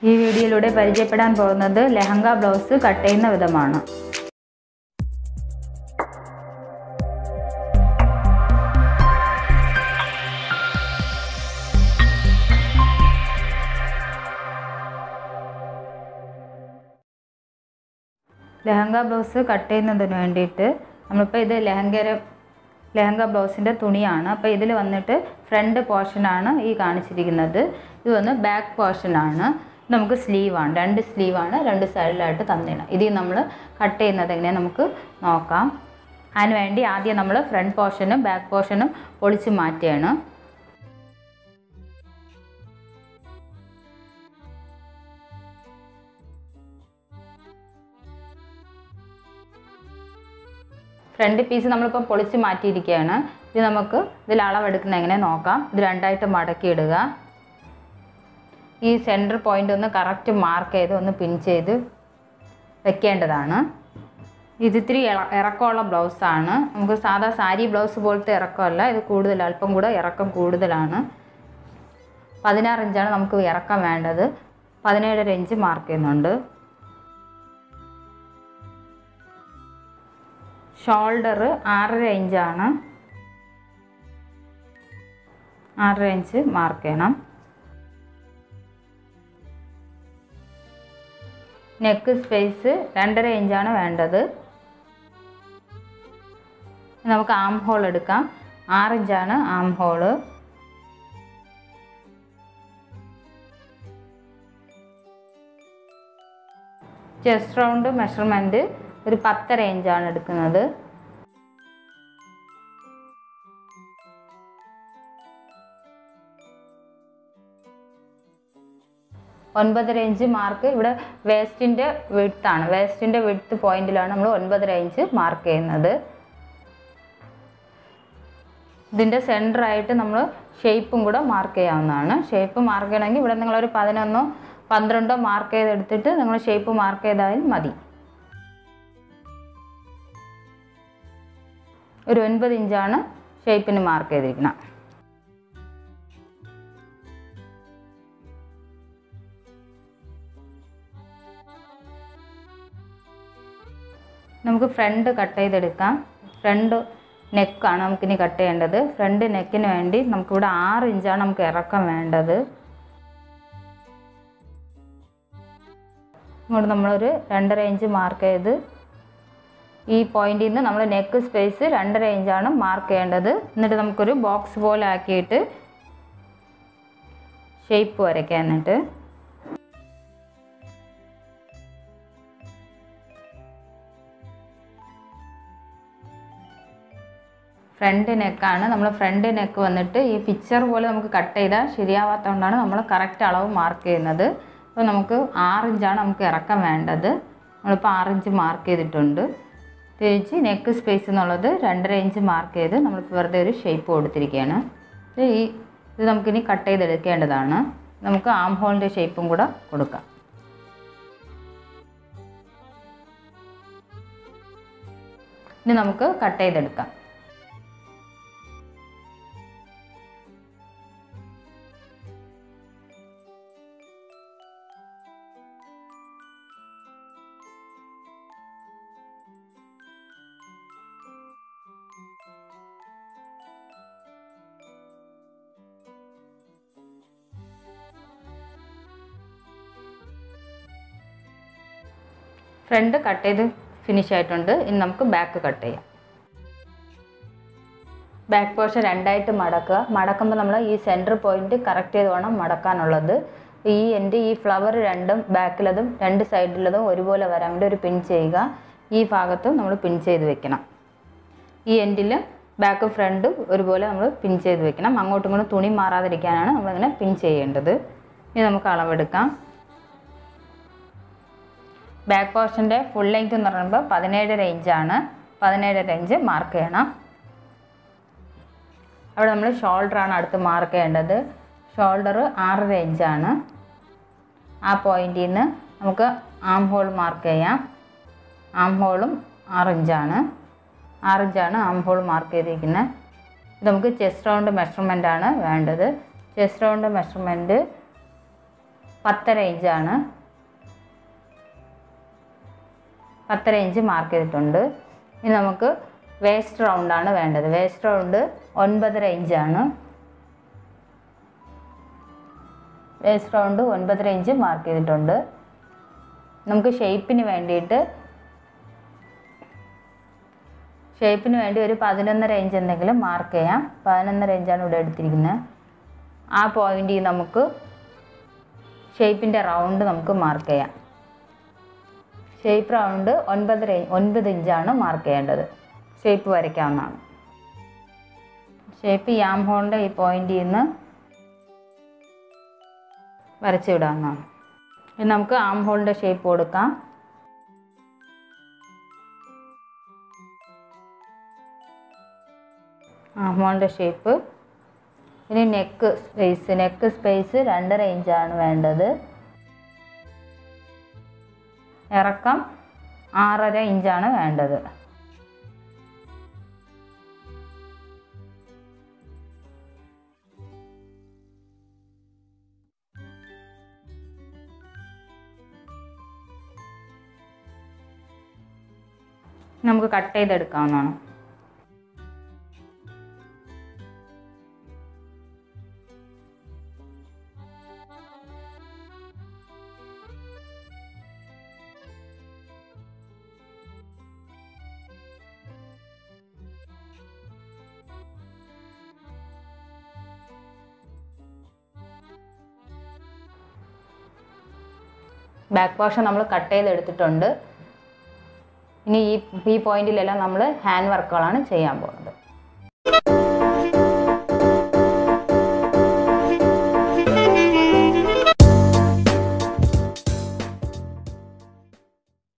ഈ വീഡിയോയിലൂടെ പരിചയപ്പെടാൻ പോകുന്നത് ലെഹങ്ക ബ്ലൗസ് കട്ട് ചെയ്യുന്ന വിധമാണ് ലെഹങ്ക ബ്ലൗസ് കട്ട് ചെയ്യുന്നതിന് വേണ്ടിയിട്ട് നമ്മളിപ്പോൾ ഇത് ലെഹങ്കര ലെഹങ്ക ബ്ലൗസിൻ്റെ തുണിയാണ് അപ്പോൾ ഇതിൽ വന്നിട്ട് ഫ്രണ്ട് പോർഷനാണ് ഈ കാണിച്ചിരിക്കുന്നത് ഇത് വന്ന് ബാക്ക് പോർഷനാണ് നമുക്ക് സ്ലീവാണ് രണ്ട് സ്ലീവാണ് രണ്ട് സൈഡിലായിട്ട് തന്നിടണം ഇതിൽ നമ്മൾ കട്ട് ചെയ്യുന്നത് എങ്ങനെ നമുക്ക് നോക്കാം അതിന് വേണ്ടി ആദ്യം നമ്മൾ ഫ്രണ്ട് പോർഷനും ബാക്ക് പോർഷനും പൊളിച്ച് മാറ്റുകയാണ് ഫ്രണ്ട് പീസ് നമ്മളിപ്പോൾ പൊളിച്ച് മാറ്റിയിരിക്കുകയാണ് ഇത് നമുക്ക് ഇതിൽ അളവെടുക്കുന്ന എങ്ങനെ നോക്കാം ഇത് രണ്ടായിട്ട് മടക്കി ഇടുക ഈ സെൻറ്റർ പോയിൻ്റ് ഒന്ന് കറക്റ്റ് മാർക്ക് ചെയ്ത് ഒന്ന് പിൻ ചെയ്ത് വെക്കേണ്ടതാണ് ഇത് ഇത്തിരി ഇറ- ഇറക്കമുള്ള ബ്ലൗസാണ് നമുക്ക് സാധാ സാരി ബ്ലൗസ് പോലത്തെ ഇറക്കമല്ല ഇത് കൂടുതൽ അല്പം കൂടെ ഇറക്കം കൂടുതലാണ് പതിനാറ് ഇഞ്ചാണ് നമുക്ക് ഇറക്കം വേണ്ടത് പതിനേഴര ഇഞ്ച് മാർക്ക് ചെയ്യുന്നുണ്ട് ഷോൾഡർ ആറര ഇഞ്ചാണ് ആറര ഇഞ്ച് മാർക്ക് ചെയ്യണം നെക്ക് സ്പേസ് രണ്ടര ഇഞ്ചാണ് വേണ്ടത് നമുക്ക് ആം ഹോൾ എടുക്കാം ആറ് ഇഞ്ചാണ് armhole chest round measurement ഒരു പത്തര ഇഞ്ചാണ് എടുക്കുന്നത് ഒൻപതര ഇഞ്ച് മാർക്ക് ഇവിടെ വേസ്റ്റിൻ്റെ വിട്ത്താണ് വേസ്റ്റിൻ്റെ വിട്ത്ത് പോയിന്റിലാണ് നമ്മൾ ഒൻപതര ഇഞ്ച് മാർക്ക് ചെയ്യുന്നത് ഇതിൻ്റെ സെൻറ്ററായിട്ട് നമ്മൾ ഷേപ്പും കൂടെ മാർക്ക് ചെയ്യാവുന്നതാണ് ഷേപ്പ് മാർക്ക് ചെയ്യണമെങ്കിൽ ഇവിടെ നിങ്ങളൊരു പതിനൊന്നോ പന്ത്രണ്ടോ മാർക്ക് ചെയ്തെടുത്തിട്ട് നിങ്ങൾ ഷേപ്പ് മാർക്ക് ചെയ്താലും മതി ഒരു ഒൻപത് ഇഞ്ചാണ് ഷേപ്പിന് മാർക്ക് ചെയ്തിരിക്കുന്നത് നമുക്ക് ഫ്രണ്ട് കട്ട് ചെയ്തെടുക്കാം ഫ്രണ്ട് നെക്കാണ് നമുക്കിനി കട്ട് ചെയ്യേണ്ടത് ഫ്രണ്ട് നെക്കിന് വേണ്ടി നമുക്കിവിടെ ആറ് ഇഞ്ചാണ് നമുക്ക് ഇറക്കം വേണ്ടത് ഇങ്ങോട്ട് നമ്മളൊരു രണ്ടര ഇഞ്ച് മാർക്ക് ചെയ്ത് ഈ പോയിന്റിൽ നിന്ന് നമ്മൾ നെക്ക് സ്പേസ് രണ്ടര ഇഞ്ചാണ് മാർക്ക് ചെയ്യേണ്ടത് എന്നിട്ട് നമുക്കൊരു ബോക്സ് പോലെ ആക്കിയിട്ട് ഷേപ്പ് വരയ്ക്കാം എന്നിട്ട് ഫ്രണ്ട് നെക്കാണ് നമ്മൾ ഫ്രണ്ട് നെക്ക് വന്നിട്ട് ഈ പിക്ചർ പോലെ നമുക്ക് കട്ട് ചെയ്താൽ ശരിയാവാത്തതുകൊണ്ടാണ് നമ്മൾ കറക്റ്റ് അളവ് മാർക്ക് ചെയ്യുന്നത് അപ്പോൾ നമുക്ക് ആറ് ഇഞ്ചാണ് നമുക്ക് ഇറക്കം വേണ്ടത് നമ്മളിപ്പോൾ ആറ് ഇഞ്ച് മാർക്ക് ചെയ്തിട്ടുണ്ട് തിരിച്ച് നെക്ക് സ്പേസ് എന്നുള്ളത് രണ്ടര ഇഞ്ച് മാർക്ക് ചെയ്ത് നമ്മളിപ്പോൾ വെറുതെ ഒരു ഷേപ്പ് കൊടുത്തിരിക്കുകയാണ് ഇത് ഈ ഇത് നമുക്കിനി കട്ട് ചെയ്തെടുക്കേണ്ടതാണ് നമുക്ക് ആം ഹോളിൻ്റെ ഷേപ്പും കൂടെ കൊടുക്കാം ഇനി നമുക്ക് കട്ട് ചെയ്തെടുക്കാം ഫ്രണ്ട് കട്ട് ചെയ്ത് ഫിനിഷ് ആയിട്ടുണ്ട് ഇനി നമുക്ക് ബാക്ക് കട്ട് ചെയ്യാം ബാക്ക് പോർഷൻ രണ്ടായിട്ട് മടക്കുക മടക്കുമ്പോൾ നമ്മൾ ഈ സെൻറ്റർ പോയിന്റ് കറക്റ്റ് ചെയ്ത് വേണം മടക്കാനുള്ളത് ഈ എൻ്റെ ഈ ഫ്ലവർ രണ്ടും ബാക്കിലതും രണ്ട് സൈഡിലതും ഒരുപോലെ വരാൻ വേണ്ടി ഒരു പിൻ ചെയ്യുക ഈ ഭാഗത്തും നമ്മൾ പിൻ ചെയ്ത് വെക്കണം ഈ എൻഡിൽ ബാക്കും ഫ്രണ്ടും ഒരുപോലെ നമ്മൾ പിൻ ചെയ്ത് വെക്കണം അങ്ങോട്ടും ഇങ്ങോട്ടും തുണി മാറാതിരിക്കാനാണ് നമ്മളിങ്ങനെ പിൻ ചെയ്യേണ്ടത് ഇനി നമുക്ക് അളവെടുക്കാം ബാക്ക് പോർഷൻ്റെ ഫുൾ ലെങ്ത് എന്ന് പറയുമ്പോൾ പതിനേഴര ഇഞ്ചാണ് പതിനേഴര ഇഞ്ച് മാർക്ക് ചെയ്യണം അവിടെ നമ്മൾ ഷോൾഡറാണ് അടുത്ത് മാർക്ക് ചെയ്യേണ്ടത് ഷോൾഡർ ആറര ഇഞ്ചാണ് ആ പോയിന്റിൽ നിന്ന് നമുക്ക് ആം ഹോൾ മാർക്ക് ചെയ്യാം ആം ഹോളും ആറ് ഇഞ്ചാണ് ആറ് ഇഞ്ചാണ് ആം ഹോൾ മാർക്ക് ചെയ്തിരിക്കുന്നത് ഇത് നമുക്ക് ചെസ്റ്റ് റൗണ്ട് മെഷർമെൻ്റ് ആണ് വേണ്ടത് ചെസ്റ്റ് റൗണ്ട് മെഷർമെൻറ്റ് പത്തര ഇഞ്ചാണ് പത്തര ഇഞ്ച് മാർക്ക് ചെയ്തിട്ടുണ്ട് ഇനി നമുക്ക് വേസ്റ്റ് റൗണ്ടാണ് വേണ്ടത് വേസ്റ്റ് റൗണ്ട് ഒൻപതര ഇഞ്ചാണ് വേസ്റ്റ് റൗണ്ട് ഒൻപതര ഇഞ്ച് മാർക്ക് ചെയ്തിട്ടുണ്ട് നമുക്ക് ഷേപ്പിന് വേണ്ടിയിട്ട് ഷേപ്പിന് വേണ്ടി ഒരു പതിനൊന്നര ഇഞ്ച് എന്തെങ്കിലും മാർക്ക് ചെയ്യാം പതിനൊന്നര ഇഞ്ചാണ് ഇവിടെ എടുത്തിരിക്കുന്നത് ആ പോയിന്റിൽ നമുക്ക് ഷേപ്പിൻ്റെ റൗണ്ട് നമുക്ക് മാർക്ക് ചെയ്യാം ഷേപ്പ് റൗണ്ട് ഒൻപതര ഒൻപത് ഇഞ്ചാണ് മാർക്ക് ചെയ്യേണ്ടത് ഷേപ്പ് വരയ്ക്കാവുന്നതാണ് ഷേപ്പ് യാം ഹോളിൻ്റെ ഈ പോയിന്റിൽ നിന്ന് വരച്ചു വിടാവുന്നതാണ് ഇനി നമുക്ക് ആം ഹോളിൻ്റെ ഷേപ്പ് കൊടുക്കാം ആം ഹോളിൻ്റെ ഷേപ്പ് ഇനി നെക്ക് സ്പേസ് നെക്ക് സ്പേസ് രണ്ടര ഇഞ്ചാണ് വേണ്ടത് ഇറക്കം ആറര ഇഞ്ചാണ് വേണ്ടത് നമുക്ക് കട്ട് ചെയ്തെടുക്കാവുന്നതാണ് ബാക്ക് പോർഷൻ നമ്മൾ കട്ട് ചെയ്തെടുത്തിട്ടുണ്ട് ഇനി ഈ ഈ പോയിന്റിലെല്ലാം നമ്മൾ ഹാൻഡ് വർക്കുകളാണ് ചെയ്യാൻ പോകുന്നത്